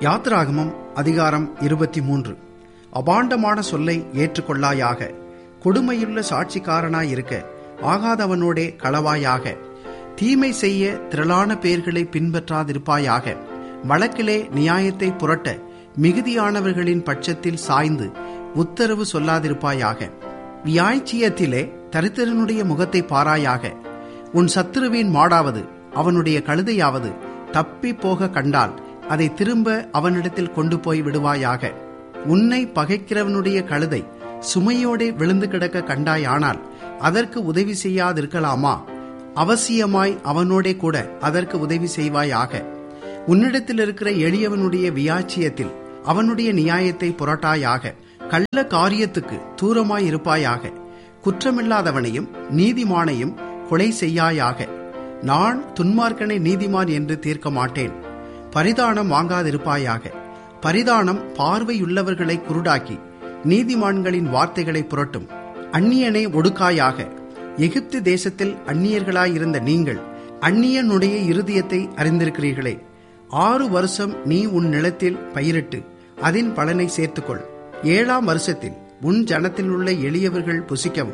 யாத்ராகமம் அதிகாரம் இருபத்தி மூன்று அபாண்டமான சொல்லை ஏற்றுக்கொள்ளாயாக கொடுமையுள்ள சாட்சிக்காரனாயிருக்க ஆகாதவனோடே களவாயாக தீமை செய்ய திரளான பேர்களை பின்பற்றாதிருப்பாயாக வழக்கிலே நியாயத்தை புரட்ட மிகுதியானவர்களின் பட்சத்தில் சாய்ந்து உத்தரவு சொல்லாதிருப்பாயாக வியாய்ச்சியத்திலே தரித்திரனுடைய முகத்தை பாராயாக உன் சத்துருவின் மாடாவது அவனுடைய கழுதையாவது தப்பி போக கண்டால் அதை திரும்ப அவனிடத்தில் கொண்டு போய் விடுவாயாக உன்னை பகைக்கிறவனுடைய கழுதை சுமையோடே விழுந்து கிடக்க கண்டாயானால் அதற்கு உதவி செய்யாதிருக்கலாமா அவசியமாய் அவனோடே கூட அதற்கு உதவி செய்வாயாக உன்னிடத்தில் இருக்கிற எளியவனுடைய வியாச்சியத்தில் அவனுடைய நியாயத்தை புரட்டாயாக கள்ள காரியத்துக்கு தூரமாய் இருப்பாயாக குற்றமில்லாதவனையும் நீதிமானையும் கொலை செய்யாயாக நான் துன்மார்க்கனை நீதிமான் என்று தீர்க்க மாட்டேன் பரிதானம் வாங்காதிருப்பாயாக பரிதானம் பார்வையுள்ளவர்களை குருடாக்கி நீதிமான்களின் வார்த்தைகளை புரட்டும் அந்நியனை ஒடுக்காயாக எகிப்து தேசத்தில் அந்நியர்களாயிருந்த நீங்கள் அந்நியனுடைய இருதயத்தை அறிந்திருக்கிறீர்களே ஆறு வருஷம் நீ உன் நிலத்தில் பயிரிட்டு அதன் பலனை சேர்த்துக்கொள் ஏழாம் வருஷத்தில் உன் ஜனத்தில் உள்ள எளியவர்கள் புசிக்கவும்